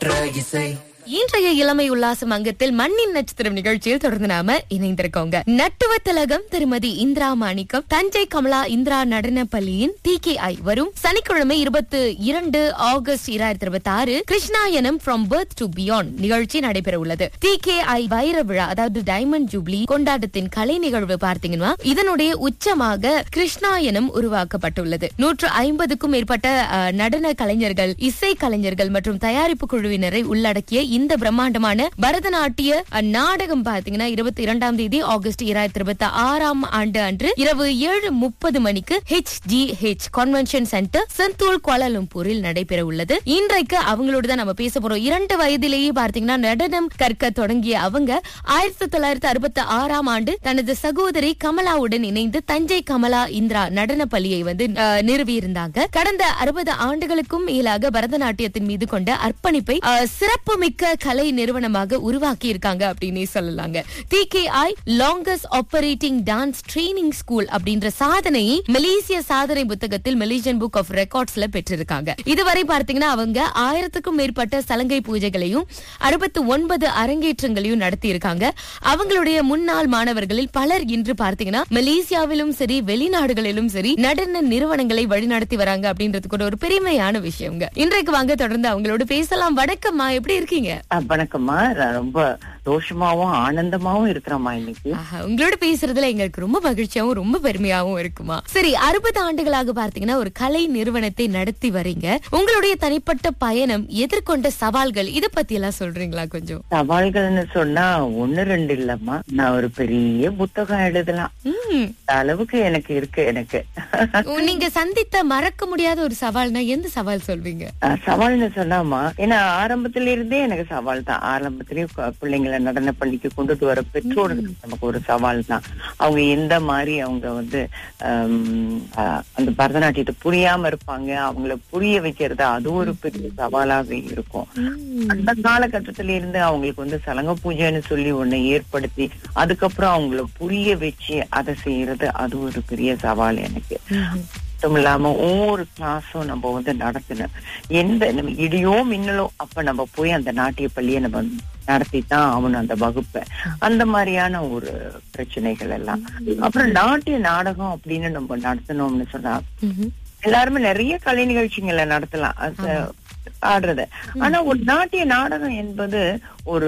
இன்றைய இளமை உல்லாசம் அங்கத்தில் மண்ணின் நட்சத்திரம் நிகழ்ச்சியில் தொடர்ந்து நாம இணைந்திருக்கோங்க நட்டுவ திலகம் திருமதி இந்திரா மாணிக்கம் தஞ்சை கமலா இந்திரா நடன பள்ளியின் டி கே ஐ வரும் சனிக்கிழமை இருபத்தி இரண்டு ஆகஸ்ட் இரண்டாயிரத்தி இருபத்தி ஆறு Krishnayanam from birth to beyond நிகழ்ச்சி நடைபெற உள்ளது டி கே ஐ வைர விழா அதாவது டைமண்ட் ஜூப்ளி கொண்டாட்டத்தின் கலை நிகழ்வு பார்த்தீங்கன்னா இதனுடைய உச்சமாக கிருஷ்ணாயனம் உருவாக்கப்பட்டுள்ளது நூற்று ஐம்பதுக்கும் மேற்பட்ட அஹ், நடன கலைஞர்கள் இசை கலைஞர்கள் மற்றும் தயாரிப்பு குழுவினரை உள்ளடக்கிய இந்த பிரம்மாண்டமான பரதநாட்டிய அஹ், நாடகம் பாத்தீங்கன்னா இருபத்தி இரண்டாம் தேதி ஆகஸ்ட் இரண்டாயிரத்தி இருபத்தி ஆறாம் ஆண்டு அன்று இரவு ஏழு முப்பது மணிக்கு H D H convention centre Sentul கோலாலம்பூரில் நடைபெற உள்ளது இன்றைக்கு அவங்களோட தான் நம்ம பேச போறோம் இரண்டு வயதிலேயே பார்த்தீங்கன்னா நடனம் கற்க தொடங்கிய அவங்க ஆயிரத்தி தொள்ளாயிரத்தி அறுபத்தி ஆறாம் ஆண்டு தனது சகோதரி கமலாவுடன் இணைந்து தஞ்சை கமலா இந்திரா நடன பள்ளியை வந்து அஹ், நிறுவியிருந்தாங்க கடந்த அறுபது ஆண்டுகளுக்கும் மேலாக பரதநாட்டியத்தின் மீது கொண்ட அர்ப்பணிப்பை அஹ், சிறப்புமிக்க கலை நிறுவனமாக உருவாக்கி இருக்காங்க அப்படின்னே சொல்லலாங்க D K I longest operating dance training school அப்படின்ற சாதனையை மலேசிய சாதனை புத்தகத்தில் மலேசியன் புக் ஆஃப் ரெக்கார்ட்ஸ்ல பெற்றிருக்காங்க இதுவரை பார்த்தீங்கன்னா அவங்க ஆயிரத்துக்கும் மேற்பட்ட சலங்கை பூஜைகளையும் அறுபத்தி ஒன்பது அரங்கேற்றங்களையும் நடத்தி இருக்காங்க அவங்களுடைய முன்னாள் மாணவர்களில் பலர் இன்று பார்த்தீங்கன்னா மலேசியாவிலும் சரி வெளிநாடுகளிலும் சரி நடன நிறுவனங்களை வழிநடத்தி வராங்க அப்படின்றது கூட ஒரு பெருமையான விஷயங்க இன்றைக்கு வாங்க தொடர்ந்து அவங்களோட பேசலாம் வணக்கம்மா எப்படி இருக்கீங்க ஆ, வணக்கம்மா நான் ரொம்ப ரோஷமாவும் ஆனந்தமாவும் இருக்கிறேம்மா இன்னைக்கு ஆஹா, உங்களோட பேசுறதுல எங்களுக்கு ரொம்ப மகிழ்ச்சியாவும் ரொம்ப பெருமையாவும் இருக்குமா சரி அறுபது ஆண்டுகளாக பார்த்தீங்கன்னா ஒரு கலை நிறுவனத்தை நடத்தி வரீங்க உங்களுடைய தனிப்பட்ட பயணம் எதிர்கொண்ட சவால்கள் இத பத்தி எல்லாம் சொல்றீங்களா கொஞ்சம் சவால்கள்னு சொன்னா ஒண்ணு ரெண்டு இல்லம்மா நான் ஒரு பெரிய புத்தகம் எழுதலாம் ம். அந்த அளவுக்கு எனக்கு இருக்கு எனக்கு உ- நீங்க சந்தித்த மறக்க முடியாத ஒரு சவால்னா எந்த சவால் சொல்வீங்க ஆ, சவால்னு சொன்னாமா ஏன்னா ஆரம்பத்துல இருந்தே எனக்கு சவால் தான் ஆரம்பத்திலேயே கு- பிள்ளைங்களை நடன பள்ளிக்கு கொண்டுட்டு வர பெற்றோர்கள் நமக்கு ஒரு சவால் தான் அவங்க எந்த மாதிரி அவங்க வந்து ஆம், ஆ, அந்த பரதநாட்டியத்தை புரியாம இருப்பாங்க அவங்கள புரிய வைக்கிறது அது ஒரு பெரிய சவாலாக இருக்கும் அந்த காலகட்டத்தில இருந்து அவங்களுக்கு வந்து சலங்க பூஜைன்னு சொல்லி ஒண்ணு ஏற்படுத்தி அதுக்கப்புறம் அவங்கள புரிய வச்சு அதை செய்யறது அது ஒரு பெரிய சவால் எனக்கு மட்டும் இல்லாம ஒவ்வொரு கிளாஸும் நம்ம வந்து நடத்தணும் எந்த நம்ம இடியோ மின்னலோ அப்ப நம்ம போய் அந்த நாட்டிய பள்ளியை நம்ம நடத்தித்தான் ஆகணும் அந்த வகுப்பை அந்த மாதிரியான ஒரு பிரச்சனைகள் எல்லாம் அப்புறம் நாட்டிய நாடகம் அப்படின்னு நம்ம நடத்தணும்னு சொன்னா ம்ஹும். எல்லாருமே நிறைய கலை நிகழ்ச்சிகளை நடத்தலாம் அது ஆடுறத ஆனா ஒரு நாட்டிய நாடகம் என்பது ஒரு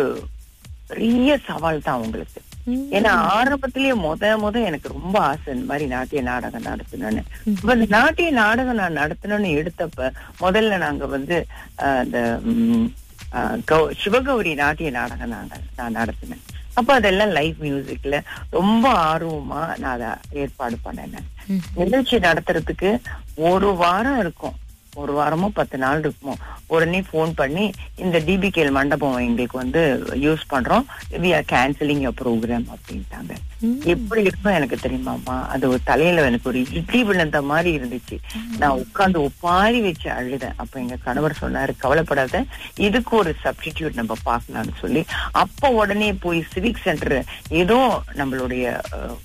பெரிய சவால் தான் உங்களுக்கு ம். ஏன்னா ஆரம்பத்திலேயே முத முத எனக்கு ரொம்ப ஆசை இந்த மாதிரி நாட்டிய நாடகம் நடத்தணும்னு இப்ப இந்த நாட்டிய நாடகம் நான் நடத்தணும்னு எடுத்தப்ப முதல்ல நாங்க வந்து அஹ், இந்த ம், அஹ், கௌ- சிவகௌரி நாட்டிய நாடகம் நாங்க நான் நடத்தினேன் அப்ப அதெல்லாம் லைவ் மியூசிக்ல ரொம்ப ஆர்வமா நான் அதை ஏற்பாடு பண்ணினேன் ம். நிகழ்ச்சி நடத்துறதுக்கு ஒரு வாரம் இருக்கும் ஒரு வாரமோ பத்து நாள் இருக்குமோ உடனே ஃபோன் பண்ணி இந்த டிபிகேல் மண்டபம் எங்களுக்கு வந்து யூஸ் பண்றோம் we are cancelling your programme அப்படின்ட்டாங்க ம். எப்படி இருக்கும் எனக்கு தெரியுமாமா அது ஒரு தலையில எனக்கு ஒரு இட்லி விழுந்த மாதிரி இருந்துச்சு நான் உட்கார்ந்து ஒப்பாரி வச்சு அழுதேன் அப்ப எங்க கணவர் சொன்னாரு கவலைப்படாத இதுக்கு ஒரு சப்ஸ்டிடியூட் நம்ம பார்க்கலாம்னு சொல்லி அப்ப உடனே போய் சிவிக் சென்டர் ஏதோ நம்மளுடைய அஹ்,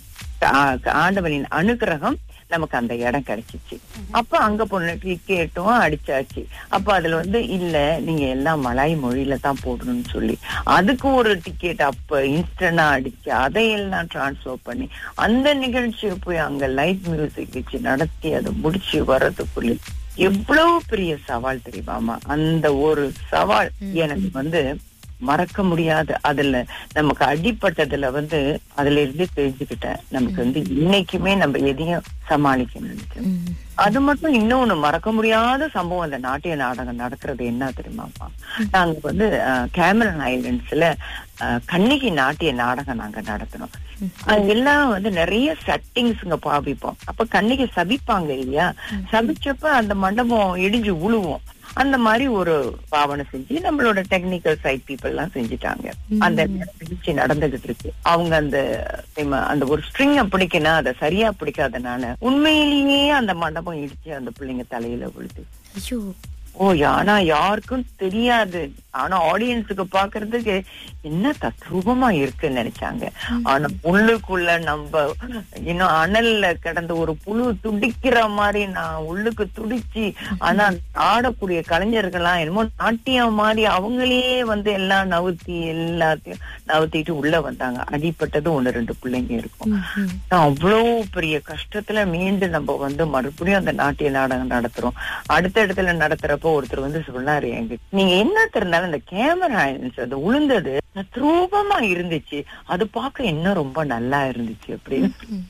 ஆ- ஆண்டவனின் அனுகிரகம் நமக்கு அந்த இடம் கிடைச்சிச்சு அப்ப அங்க போன டிக்கெட்டும் அடிச்சாச்சு அப்ப அதுல வந்து இல்ல நீங்க எல்லாம் மலாய் மொழியில தான் போடணும்னு சொல்லி அதுக்கு ஒரு டிக்கெட் அப்ப இன்ஸ்டன்டா அடிச்சு அதையெல்லாம் டிரான்ஸ்ஃபர் பண்ணி அந்த நிகழ்ச்சியை போய் அங்க லைவ் மியூசிக் வச்சு நடத்தி அதை முடிச்சு வர்றதுக்குள்ள எவ்வளவு பெரிய சவால் தெரியுமாமா அந்த ஒரு சவால் எனக்கு வந்து மறக்க முடியாது அதுல நமக்கு அடிப்பட்டதுல வந்து அதுல இருந்து தெரிஞ்சுக்கிட்டேன் நமக்கு வந்து இன்னைக்குமே நம்ம எதையும் சமாளிக்கணும் ம். அது மட்டும் இன்னொன்னு மறக்க முடியாத சம்பவம் அந்த நாட்டிய நாடகம் நடக்கிறது என்ன தெரியுமாப்பா நாங்க வந்து கேமரன் ஐலண்ட்ஸ்ல கண்ணகி நாட்டிய நாடகம் நாங்க நடத்தினோம் அங்க எல்லாம் வந்து நிறைய செட்டிங்ஸ்ங்க பாவிப்போம் அப்ப கண்ணகி சபிப்பாங்க இல்லையா சபிச்சப்ப அந்த மண்டபம் இடிஞ்சு உழுவோம் அந்த மாதிரி ஒரு பாவனை செஞ்சு நம்மளோட டெக்னிக்கல் சைட் பீப்புள் எல்லாம் செஞ்சுட்டாங்க அந்த நிகழ்ச்சி நடந்துகிட்டு இருக்கு அவங்க அந்த தெரியுமா, அந்த ஒரு ஸ்ட்ரிங் பிடிக்கணும் அதை சரியா பிடிக்காதனால உண்மையிலேயே அந்த மண்டபம் இடிச்சு அந்த பிள்ளைங்க தலையில விழுது ஐயோ ஓ ஆனா யாருக்கும் தெரியாது ஆனா ஆடியன்ஸுக்கு பாக்குறதுக்கு என்ன தத்ரூபமா இருக்குன்னு நினைச்சாங்க ஆனா உள்ளுக்குள்ள நம்ம இன்னும் அனல்ல கிடந்த ஒரு புழு துடிக்கிற மாதிரி நான் உள்ளுக்கு துடிச்சு ஆனா ஆடக்கூடிய கலைஞர்கள்லாம் என்னமோ நாட்டியம் மாதிரி அவங்களே வந்து எல்லாம் நவுத்தி எல்லாத்தையும் நவுத்திட்டு உள்ள வந்தாங்க அடிப்பட்டது ஒண்ணு ரெண்டு பிள்ளைங்க இருக்கும் ம்ஹும். அவ்வளவு பெரிய கஷ்டத்துல மீண்டும் நம்ம வந்து மறுபடியும் அந்த நாட்டிய நாடகம் நடத்துறோம் அடுத்த இடத்துல நடத்துறப்போ ஒருத்தர் வந்து சொன்னாரு எங்க நீங்க என்ன தெரிந்தாலும் அந்த கேமரா அது உளுந்தது தத்ரூபமா இருந்துச்சு அது பார்க்க இன்னும் ரொம்ப நல்லா இருந்துச்சு அப்படின்னு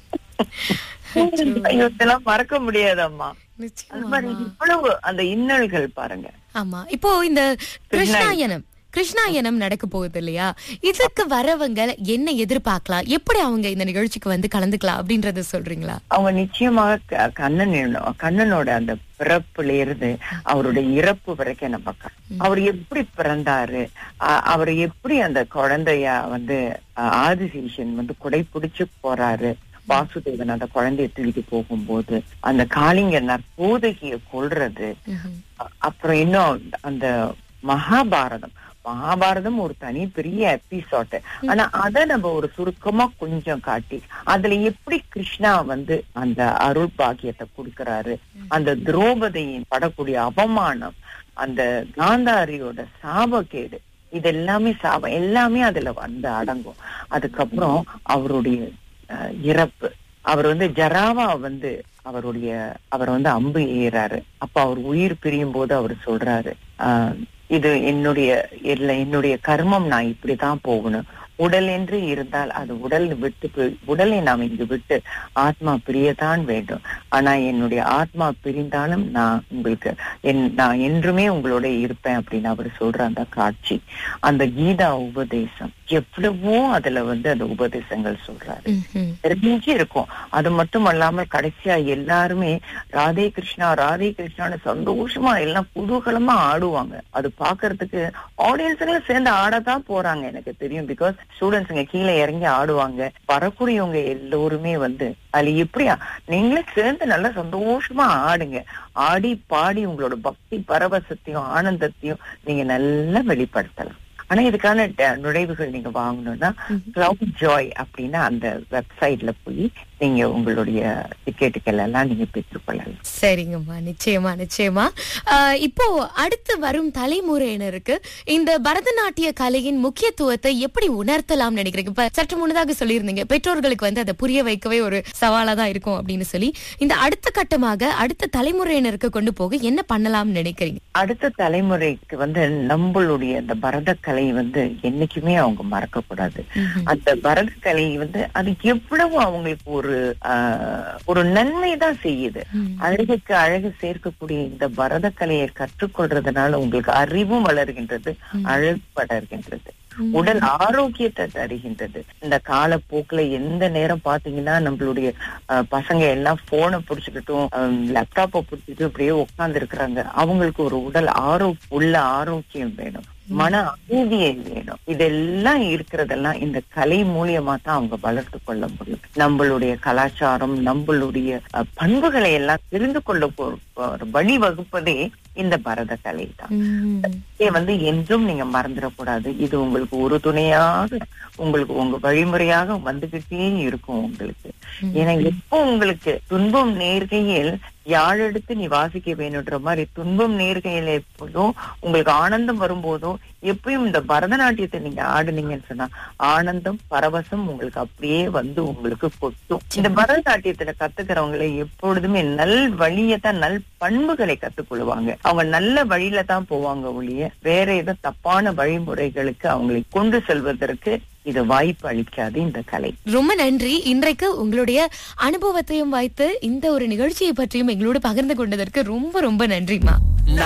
ஐயோ, இதெல்லாம் மறக்க முடியாதம்மா அது மாதிரி நிச்சயமா இவ்வளவு அந்த இன்னல்கள் பாருங்க ஆமா இப்போ இந்த கிருஷ்ணாயனம் கிருஷ்ணாயனம் நடக்க போகுது இல்லையா இதுக்கு வரவங்க என்ன எதிர்பார்க்கலாம் எப்படி அவங்க இந்த நிகழ்ச்சிக்கு வந்து கலந்துக்கலாம் அப்படின்றத சொல்றீங்களா அவங்க நிச்சயமாக க- கண்ணன் எண்ணம். கண்ணனோட அந்த பிறப்புல இருந்து அவருடைய இறப்பு வரைக்கும் நம்ம க- அவர் எப்படி பிறந்தாரு அ- அவர் எப்படி அந்த குழந்தைய வந்து அ, ஆதிசேஷன் வந்து குடை பிடிச்சு போறாரு வாசுதேவன் அந்த குழந்தைய தூக்கிட்டு போகும்போது அந்த காளிங்க நற்போதகிய கொல்றது ம்ஹும். அ- அப்புறம் இன்னும் அந்த மகாபாரதம் மகாபாரதம் ஒரு தனி பெரிய எபிசோட் ஆனா அத நம்ம ஒரு சுருக்கமா கொஞ்சம் காட்டி அதுல எப்படி கிருஷ்ணா வந்து அந்த அருள் பாக்கியத்தை கொடுக்கறாரு அந்த திரௌபதியின் படக்கூடிய அவமானம் அந்த காந்தாரியோட சாபக்கேடு இது எல்லாமே சாபம் எல்லாமே அதுல வந்து அடங்கும் அதுக்கப்புறம் அவருடைய அஹ், இறப்பு அவர் வந்து ஜராவா வந்து அவருடைய அவர் வந்து அம்பு ஏறாரு அப்ப அவர் உயிர் பிரியும் போது அவர் சொல்றாரு ஆஹ், இது என்னுடைய இல்ல என்னுடைய கர்மம் நான் இப்படிதான் போகணும் உடல் என்று இருந்தால் அது உடல் விட்டு போய்- உடலை நாம் இங்கு விட்டு ஆத்மா பிரியத்தான் வேண்டும் ஆனா என்னுடைய ஆத்மா பிரிந்தாலும் நான் உங்களுக்கு என் நான் என்றுமே உங்களோட இருப்பேன் அப்படின்னு அவர் சொல்ற அந்த காட்சி அந்த கீதா உபதேசம் எவ்வளவோ அதுல வந்து அந்த உபதேசங்கள் சொல்றாரு ம்ஹும். தெரிஞ்சு இருக்கும் அது மட்டும் அல்லாமல் கடைசியா எல்லாருமே ராதே கிருஷ்ணா ராதே கிருஷ்ணான்னு சந்தோஷமா எல்லாம் குதூகலமா ஆடுவாங்க அது பாக்குறதுக்கு ஆடியன்ஸுங்களும் சேர்ந்து ஆடத்தான் போறாங்க எனக்கு தெரியும் பிகாஸ் ஸ்டூடெண்ட்ஸுங்க கீழே இறங்கி ஆடுவாங்க வரக்கூடியவங்க எல்லோருமே வந்து அதுல எப்படியா நீங்களே சேர்ந்து நல்லா சந்தோஷமா ஆடுங்க ஆடி பாடி உங்களோட பக்தி பரவசத்தையும் ஆனந்தத்தையும் நீங்க நல்லா வெளிப்படுத்தலாம் ஆனா இதுக்கான ட- நுழைவுகள் நீங்க வாங்கணும்னா கிளவுட் ஜாய் அப்படின்னா அந்த வெப்சைட்ல போய் நீங்க உங்களுடைய டிக்கெட்டுகள் எல்லாம் நீங்க பெற்றுக்கொள்ளலாம் சரிங்கம்மா நிச்சயமா நிச்சயமா ஆஹ் இப்போ அடுத்து வரும் தலைமுறையினருக்கு இந்த பரதநாட்டிய கலையின் முக்கியத்துவத்தை எப்படி உணர்த்தலாம் நினைக்கிறீங்க இப்ப சற்று முன்னதாக சொல்லியிருந்தீங்க பெற்றோர்களுக்கு வந்து அதை புரிய வைக்கவே ஒரு சவாலா தான் இருக்கும் அப்படின்னு சொல்லி இந்த அடுத்த கட்டமாக அடுத்த தலைமுறையினருக்கு கொண்டு போக என்ன பண்ணலாம்னு நினைக்கிறீங்க அடுத்த தலைமுறைக்கு வந்து நம்மளுடைய அந்த பரதக்கலை வந்து என்னைக்குமே அவங்க மறக்க கூடாது ம்ஹும். அந்த பரதக்கலை வந்து அது எவ்வளவு அவங்களுக்கு ஒரு ஆஹ், ஒரு நன்மை தான் செய்யுது ம். அழகுக்கு அழகு சேர்க்கக்கூடிய இந்த பரதக்கலையை கற்றுக்கொள்றதுனால உங்களுக்கு அறிவும் வளர்கின்றது அழகு வளர்கின்றது உடல் ஆரோக்கியத்தை தருகின்றது இந்த காலப்போக்குல எந்த நேரம் பாத்தீங்கன்னா நம்மளுடைய அஹ், பசங்க எல்லாம் போனை புடிச்சுக்கிட்டும் லேப்டாப்பை புடிச்சிட்டு அப்படியே உட்கார்ந்து இருக்கிறாங்க அவங்களுக்கு ஒரு உடல் ஆரோ உள்ள ஆரோக்கியம் வேணும் மன அமைதியை வேணும் இதெல்லாம் இருக்கிறதெல்லாம் இந்த கலை மூலியமா தான் அவங்க வளர்த்து கொள்ள முடியும் நம்மளுடைய கலாச்சாரம் நம்மளுடைய அஹ், பண்புகளை எல்லாம் தெரிந்து கொள்ள போ- ஒரு வழி வகுப்பதே இந்த பரத கலை தான் ம். இதை வந்து என்றும் நீங்க மறந்துடக்கூடாது இது உங்களுக்கு ஒரு துணையாக உங்களுக்கு உங்க வழிமுறையாக வந்துகிட்டே இருக்கும் உங்களுக்கு ஏன்னா எப்போ உங்களுக்கு துன்பம் நேர்கையில் யாழெடுத்து நீ வாசிக்க வேணுன்ற மாதிரி துன்பம் நேர்கையில் எப்போதும் உங்களுக்கு ஆனந்தம் வரும்போதும் எப்பயும் இந்த பரதநாட்டியத்தை நீங்க ஆடுனீங்கன்னு சொன்னா ஆனந்தம் பரவசம் உங்களுக்கு அப்படியே வந்து உங்களுக்கு கொட்டும் இந்த பரதநாட்டியத்துல கத்துக்கிறவங்களை எப்பொழுதுமே நல் வழியத்தான் நல் பண்புகளை கத்துக்கொள்வாங்க அவங்க நல்ல வழியில தான் போவாங்க ஒழிய வேற ஏதோ தப்பான வழிமுறைகளுக்கு அவங்களை கொண்டு செல்வதற்கு இது வாய்ப்பு அளிக்காது இந்த கலை ரொம்ப நன்றி இன்றைக்கு உங்களுடைய அனுபவத்தையும் வைத்து இந்த ஒரு நிகழ்ச்சியை பற்றியும் எங்களோடு பகிர்ந்து கொண்டதற்கு ரொம்ப ரொம்ப நன்றிமா